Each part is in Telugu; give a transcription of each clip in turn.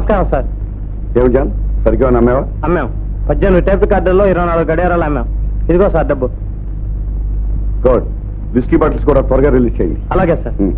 నమస్కారం సార్ ఏమిటి జాన్ సరిగ్గా నమ్మేవా అమ్మాం పద్దెనిమిది టైప్ కార్డుల్లో ఇరవై నాలుగు గడియారాలు అమ్మాం ఇదిగో సార్ డబ్బు గుడ్ విస్కీ బాటిల్స్ కూడా త్వరగా రిలీజ్ చేయండి అలాగే సార్ ఉమ్.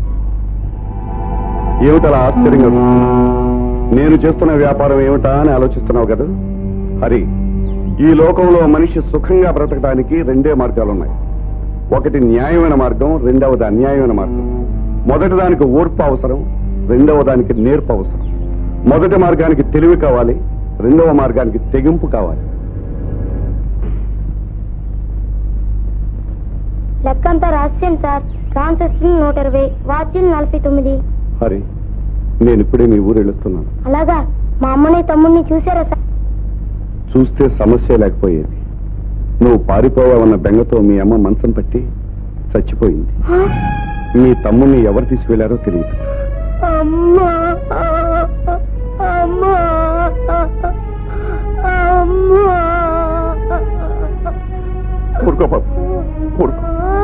ఏమిటలా ఆశ్చర్యంగా చూస్తున్నావు? నేను చేస్తున్న వ్యాపారం ఏమిటా అని ఆలోచిస్తున్నావు కదా హరి ఈ లోకంలో మనిషి సుఖంగా బ్రతకడానికి రెండే మార్గాలు ఉన్నాయి ఒకటి న్యాయమైన మార్గం రెండవది అన్యాయమైన మార్గం మొదటి దానికి ఓర్పు అవసరం రెండవ దానికి నేర్పు అవసరం మొదటి మార్గానికి తెలివి కావాలి రెండవ మార్గానికి తెగింపు కావాలి లెక్కంతా రాసేయండి సార్ ట్రాన్సాక్షన్ నూట ఇరవై వాచ్యం నలభై తొమ్మిది హరి నేను ఇప్పుడే మీ ఊరు వెళుతున్నాను అలాగా మా అమ్మని తమ్ముడిని చూసారా సార్ చూస్తే సమస్య లేకపోయేది నువ్వు పారిపోవావన్న బెంగతో మీ అమ్మ మంచం పట్టి చచ్చిపోయింది హా? మీ తమ్ముణ్ణి ఎవరు తీసుకువెళ్లారో తెలియదు అమ్మా అమ్మా అమ్మా ఊరుకో బాబు ఊరుకో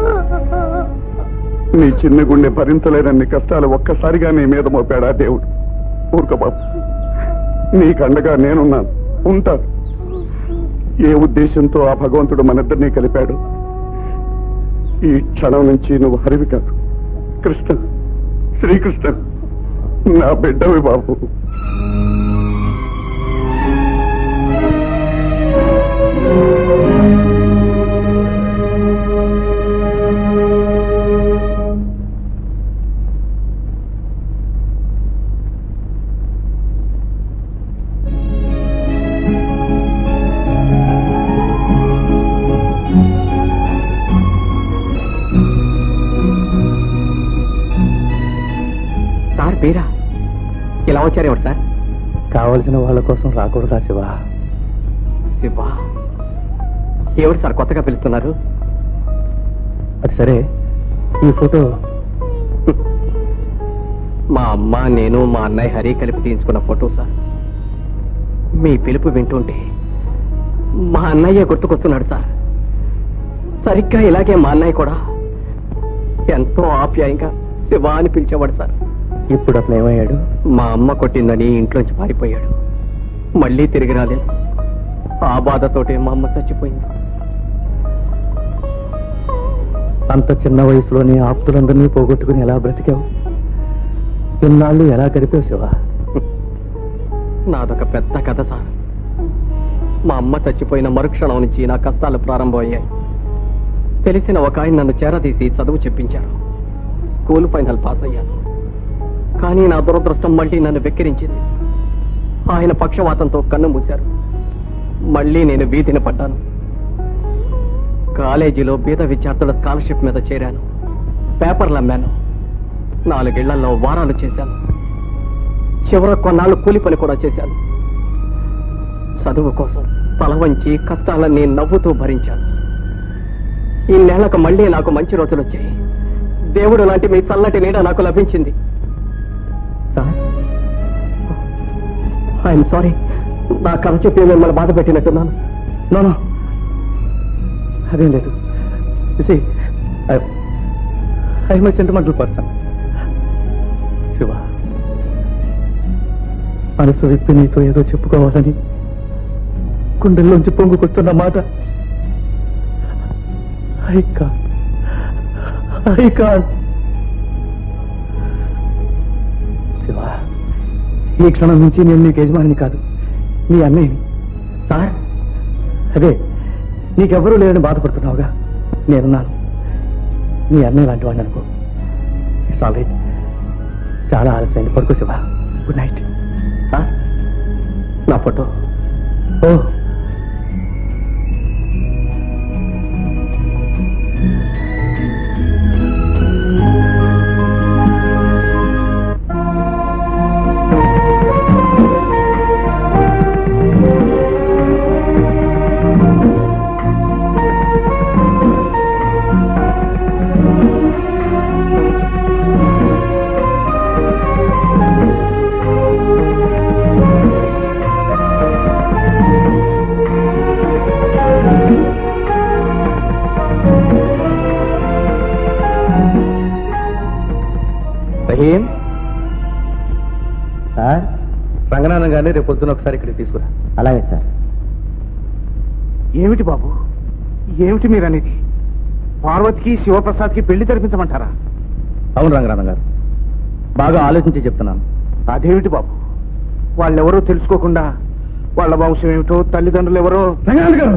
నీ చిన్న గుండె భరించలేనన్ని కష్టాలు ఒక్కసారిగా నీ మీద మోపాడా దేవుడు ఊరుకో బాబు నీకండగా నేనున్నాను ఉంటాను ఏ ఉద్దేశంతో ఆ భగవంతుడు మనిద్దరినీ కలిపాడు ఈ క్షణం నుంచి నువ్వు హరివి కాదు కృష్ణ శ్రీకృష్ణ నా బిడ్డవి బాబు సార్ మీరా ఇలా వచ్చారేమిటి సార్ కావలసిన వాళ్ళ కోసం రాకూడదా శివ శివ ఏమిటి సార్ కొత్తగా పిలుస్తున్నారు అది సరే ఈ ఫోటో మా అమ్మ నేను మా అన్నయ్య హరి కలిపి తీయించుకున్న ఫోటో సార్ మీ పిలుపు వింటుంటే మా అన్నయ్య గుర్తుకొస్తున్నాడు సార్ సరిగ్గా ఇలాగే మా అన్నయ్య కూడా ఎంతో ఆప్యాయంగా శివ అని పిలిచేవాడు సార్ ఇప్పుడు అతను ఏమయ్యాడు మా అమ్మ కొట్టిందని ఇంట్లోంచి పారిపోయాడు మళ్ళీ తిరిగి రాలేదు ఆ బాధతోటే మా అమ్మ చచ్చిపోయింది అంత చిన్న వయసులోనే ఆప్తులందరినీ పోగొట్టుకుని ఎలా బ్రతికావు ఇన్నాళ్ళు ఎలా గడిపావు శివ నాదొక పెద్ద కథ సార్ మా అమ్మ చచ్చిపోయిన మరుక్షణం నుంచి నా కష్టాలు ప్రారంభమయ్యాయి తెలిసిన ఒక ఆయన నన్ను చేరదీసి చదువు చెప్పించారు స్కూల్ ఫైనల్ పాస్ అయ్యాను కానీ నా దురదృష్టం మళ్ళీ నన్ను వెక్కిరించింది ఆయన పక్షవాతంతో కన్ను మూశారు మళ్ళీ నేను వీధిన పడ్డాను కాలేజీలో బీద విద్యార్థుల స్కాలర్షిప్ మీద చేరాను పేపర్లు అమ్మాను నాలుగేళ్లలో వారాలు చేశాను చివర కొన్నాళ్ళు కూలి పని కూడా చేశాను చదువు కోసం తల వంచి కష్టాలన్నీ నవ్వుతూ భరించాను ఇన్నేళ్లకు మళ్ళీ నాకు మంచి రోజులు వచ్చాయి దేవుడు లాంటి మీ చల్లటి నీడ నాకు లభించింది సార్ ఐఎమ్ సారీ నా కథ చెప్పి మిమ్మల్ని బాధ పెట్టినట్టున్నాను నో అదేం లేదు I my sentimental person Shiva మనసు విప్పి నీతో ఏదో చెప్పుకోవాలని గుండెల్లోంచి పొంగుకొస్తున్న మాట ఐ కా ఐ కాన్ శివ ఈ క్షణం నుంచి నేను నీకు యజమానిని కాదు నీ అన్నయ్యని సార్ అదే నీకెవ్వరూ లేదని బాధపడుతున్నావుగా నేనున్నాను నీ అన్నయ్య లాంటి వాడిని అనుకో ఇట్స్ ఆల్ రైట్ చాలా ఆలస్యమైంది పడుకో శివ గుడ్ నైట్ సార్ నా ఫోటో ఓ రహీం సార్ రా గారిని రేపు పొద్దున ఒకసారి ఇక్కడికి తీసుకురా అలాగే సార్ ఏమిటి బాబు ఏమిటి మీరనేది పార్వతికి శివప్రసాద్కి పెళ్లి జరిపించమంటారా అవును రంగనాథం గారు బాగా ఆలోచించి చెప్తున్నాను అదేమిటి బాబు వాళ్ళెవరో తెలుసుకోకుండా వాళ్ళ వంశం ఏమిటో తల్లిదండ్రులు ఎవరో రంగనాథ్ గారు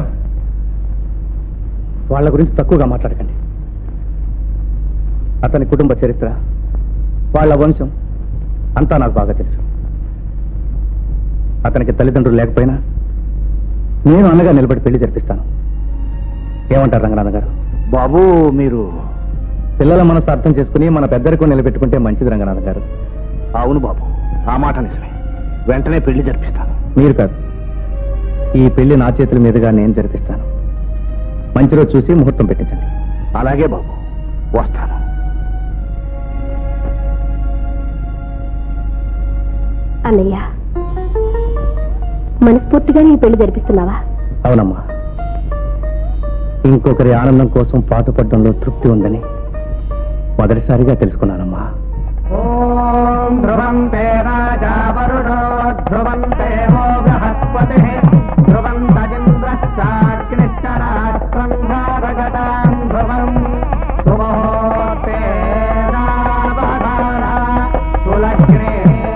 వాళ్ళ గురించి తక్కువగా మాట్లాడకండి అతని కుటుంబ చరిత్ర వాళ్ళ వంశం అంతా నాకు బాగా తెలుసు అతనికి తల్లిదండ్రులు లేకపోయినా నేను అన్నగా నిలబడి పెళ్లి జరిపిస్తాను ఏమంటారు రంగనాథ్ గారు బాబు మీరు పిల్లల మనసు అర్థం చేసుకుని మన పెద్దరికం నిలబెట్టుకుంటే మంచిది రంగనాథ్ గారు అవును బాబు ఆ మాట నిజమే వెంటనే పెళ్లి జరిపిస్తాను మీరు కాదు ఈ పెళ్లి నా చేతుల మీదుగా నేను జరిపిస్తాను మంచి రోజు చూసి ముహూర్తం పెట్టించండి అలాగే బాబు వస్తాను అన్నయ్య మనస్ఫూర్తిగా నీ పెళ్లి జరిపిస్తున్నావా అవునమ్మా ఇంకొకరి ఆనందం కోసం పాటుపడడంలో తృప్తి ఉందని మొదటిసారిగా తెలుసుకున్నానమ్మా ధ్రువం తే రాజా వరుణో ధ్రువం దేవో బృహస్పతి ధ్రువం తజింద్రశ్చాగ్నిశ్చ రాష్ట్రం భారగతాం ధ్రువం సుమోతే సులగ్నే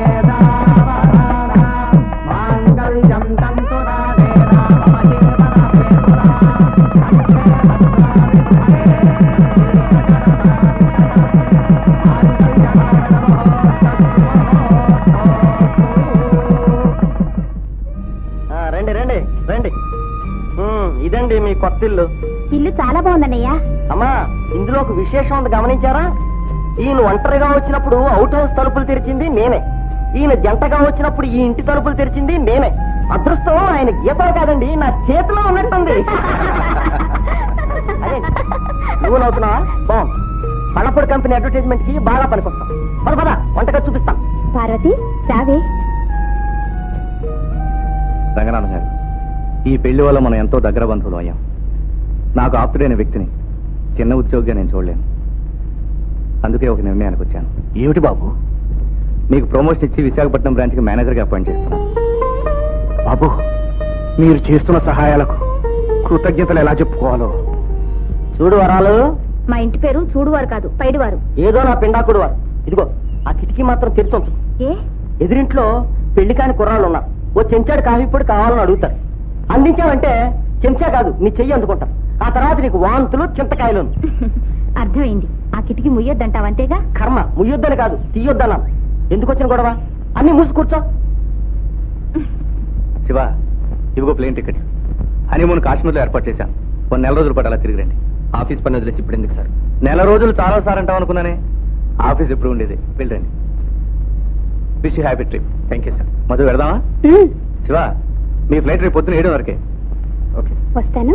మాంగళ్యం తంతు రండి రండి రండి ఉమ్, ఇదండి మీ కొత్త ఇల్లు ఇల్లు చాలా బాగుందన్నయ్య అమ్మా ఇందులో ఒక విశేషం ఉంది గమనించారా ఈయన ఒంటరిగా వచ్చినప్పుడు అవుట్ హౌస్ తలుపులు తెరిచింది నేనే ఈయన జంటగా వచ్చినప్పుడు ఈ ఇంటి తలుపులు తెరిచింది నేనే అదృష్టం ఆయన గీతలు కాదండి నా చేతిలో ఉన్నట్టుంది అదే నువ్వు నవ్వుతున్నావా బాగుంది పళ్ళపొడి కంపెనీ అడ్వర్టైజ్మెంట్ కి బాగా పనికొస్తాం పద పద వంటగా చూపిస్తాం పార్వతి రావే రంగనాథం గారు ఈ పెళ్లి వల్ల మనం ఎంతో దగ్గర బంధువులు అయ్యాం నాకు ఆప్తుడైన వ్యక్తిని చిన్న ఉద్యోగిగా నేను చూడలేను అందుకే ఒక నిర్ణయానికి వచ్చాను ఏమిటి బాబు మీకు ప్రమోషన్ ఇచ్చి విశాఖపట్నం బ్రాంచ్కి మేనేజర్గా అపాయింట్ చేస్తున్నాను బాబు మీరు చేస్తున్న సహాయాలకు కృతజ్ఞతలు ఎలా చెప్పుకోవాలో చూడు వరాలు మా ఇంటి పేరు చూడువారు కాదు పైడివారు ఏదో నా పిండాకుడు వారు ఇదిగో ఆ కిటికీ మాత్రం తెరిచి ఉంచు ఏ ఎదిరింట్లో పెళ్లి కాని కుర్రాళ్ళు ఉన్నారు ఓ చెంచాడు కాఫీ పొడి కావాలని అడుగుతారు అందించావంటే చెంచా కాదు నీ చెయ్యి అందుకుంటారు ఆ తర్వాత నీకు వాంతులు చింతకాయలు అర్థమైంది ఆ కిటికీ ముయ్యొద్దంటావంతేగా కర్మ ముయ్యొద్దని కాదు తీయొద్దన్నాను ఎందుకు వచ్చిన గొడవ అన్ని మూసి కూర్చో శివ ఇవిగో ప్లేన్ టికెట్ హనీమూన్ కాశ్మీర్లో ఏర్పాటు చేశాను కొన్ని నెల రోజుల పాటు అలా తిరిగి రండి ఆఫీస్ పని వదిలేసి ఇప్పుడు ఎందుకు సార్ నెల రోజులు చాలా సార్ అంటాం అనుకున్నానే ఆఫీస్ ఎప్పుడు ఉండేది వెళ్ళండి wish happy trip thank you sir మధు పెడదామా శివ మీ ఫ్లైట్ రేపు పొద్దున ఏడు వరకే ఓకే వస్తాను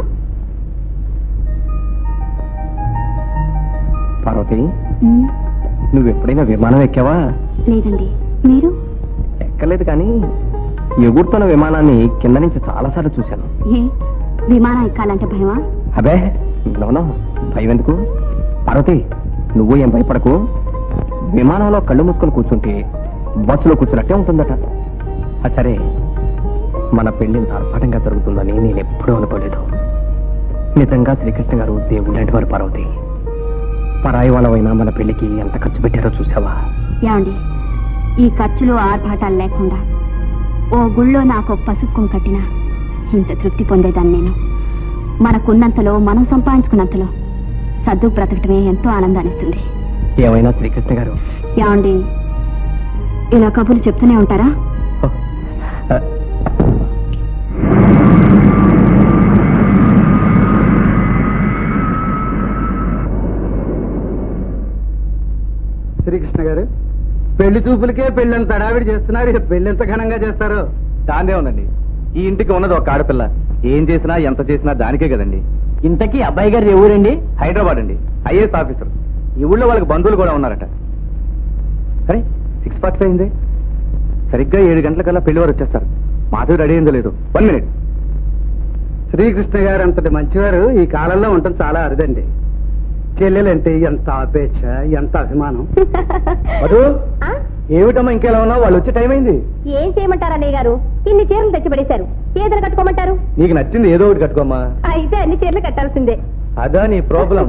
పార్వతి నువ్వు ఎప్పుడైనా విమానం ఎక్కావా లేదండి మీరు ఎక్కలేదు కానీ ఎగురుతున్న విమానాన్ని కింద నుంచి చాలాసార్లు చూశాను ఏ విమానం ఎక్కాలంటే భయమా అబే నోనో భయం ఎందుకు పార్వతి నువ్వు ఏం భయపడకు విమానంలో కళ్ళు మూసుకొని కూర్చుంటే బస్సులో కూర్చున్నట్టే ఉంటుందట ఆ సరే మన పెళ్లి ఇంత ఆర్భాటంగా జరుగుతుందని నేను ఎప్పుడూ అనుకోలేదు నిజంగా శ్రీకృష్ణ గారు దేవుడు లాంటి వారు పార్వతి పరాయి వాళ్ళమైనా మన పెళ్లికి ఎంత ఖర్చు పెట్టారో చూసావా ఏమండి ఈ ఖర్చులు ఆర్భాటాలు లేకుండా ఓ గుళ్ళో నాకు ఒక పసుపు కట్టినా ఇంత తృప్తి పొందేదాన్ని నేను మనకున్నంతలో మనం సంపాదించుకున్నంతలో సర్దు బ్రతకటమే ఎంతో ఆనందాన్నిస్తుంది ఏమైనా శ్రీకృష్ణ గారు ఏమండి ఇలా కబుర్లు చెప్తూనే ఉంటారా శ్రీకృష్ణ గారు పెళ్లి చూపులకే పెళ్ళంత హడావిడి చేస్తున్నారు ఇక పెళ్లి ఎంత ఘనంగా చేస్తారు దాందే ఉందండి ఈ ఇంటికి ఉన్నది ఒక ఆడపిల్ల ఏం చేసినా ఎంత చేసినా దానికే కదండి ఇంతకీ అబ్బాయి గారు ఎవరండి హైదరాబాద్ అండి ఐఏఎస్ ఆఫీసర్ ఈ ఊళ్ళో వాళ్ళకి బంధువులు కూడా ఉన్నారట సరే సిక్స్ ఫార్టీ ఫైవ్ అయింది సరిగ్గా ఏడు గంటలకల్లా పెళ్లి వారు వచ్చేస్తారు మాధవి రెడీ అయిందో లేదు వన్ మినిట్ శ్రీకృష్ణ గారు అంతటి మంచివారు ఈ కాలంలో ఉండటం చాలా అరుదండి చెల్లెలంటే ఎంత అపేక్ష ఎంత అభిమానం మధు ఆ? ఏమిటమ్మా ఇంకెలా ఉన్నావు వాళ్ళు వచ్చే టైం అయింది ఏం చేయమంటారు అన్నయ్య గారు ఇన్ని చీరలు తెచ్చి పడేశారు ఏదైనా కట్టుకోమంటారు నీకు నచ్చింది ఏదో ఒకటి కట్టుకోమ్మా అయితే అన్ని చీరలు కట్టాల్సిందే అదా నీ ప్రాబ్లం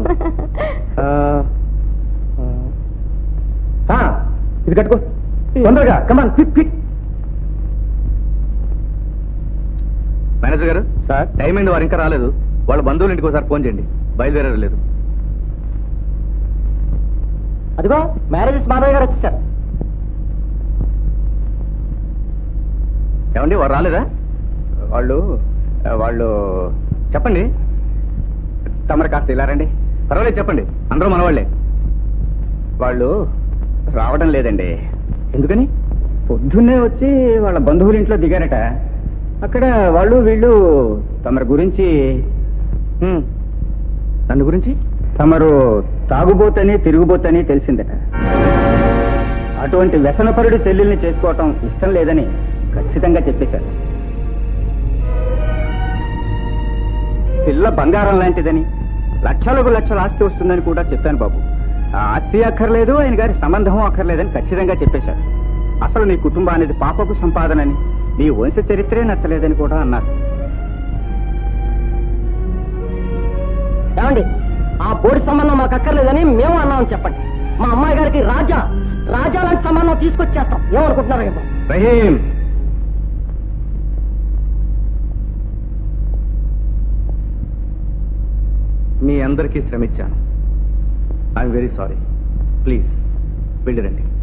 ఇది కట్టుకో తొందరగా కమాన్ క్విక్ క్విక్ మేనేజర్ గారు సార్ టైం అయింది వారు ఇంకా రాలేదు వాళ్ళ బంధువుల ఇంటికి ఒకసారి ఫోన్ చేయండి బయలుదేరలేదు అదిగో మ్యారేజెస్ మాధవ్ గారు వచ్చేసారు ఏమండి వారు రాలేదా వాళ్ళు వాళ్ళు చెప్పండి తమరు కాస్త ఇలా రండి పర్వాలేదు చెప్పండి అందరూ మనవాళ్లే వాళ్ళు రావడం లేదండి ఎందుకని పొద్దున్నే వచ్చి వాళ్ళ బంధువుల ఇంట్లో దిగారట అక్కడ వాళ్ళు వీళ్ళు తమరి గురించి హ్మ్, నన్ను గురించి తమరు తాగుబోతని తిరుగుబోతని తెలిసిందట అటువంటి వ్యసనపరుడి చెల్లెల్ని చేసుకోవటం ఇష్టం లేదని ఖచ్చితంగా చెప్పేశారు పిల్ల బంగారం లాంటిదని లక్షలకు లక్షల ఆస్తి వస్తుందని కూడా చెప్పాను బాబు ఆ ఆస్తి అక్కర్లేదు ఆయన గారి సంబంధం అక్కర్లేదని ఖచ్చితంగా చెప్పేశారు అసలు నీ కుటుంబానికి పాపకు సంపాదనని నీ వంశ చరిత్రే నచ్చలేదని కూడా అన్నారు ఏమండి ఆ బోడి సంబంధం మాకు అక్కర్లేదని మేము అన్నామని చెప్పండి మా అమ్మాయి గారికి రాజా రాజా లాంటి సంబంధం తీసుకొచ్చేస్తాం ఏమనుకుంటున్నారు ఏమో రహీం మీ అందరికీ శ్రమించాను ఐఎమ్ వెరీ సారీ ప్లీజ్ వెళ్ళిరండి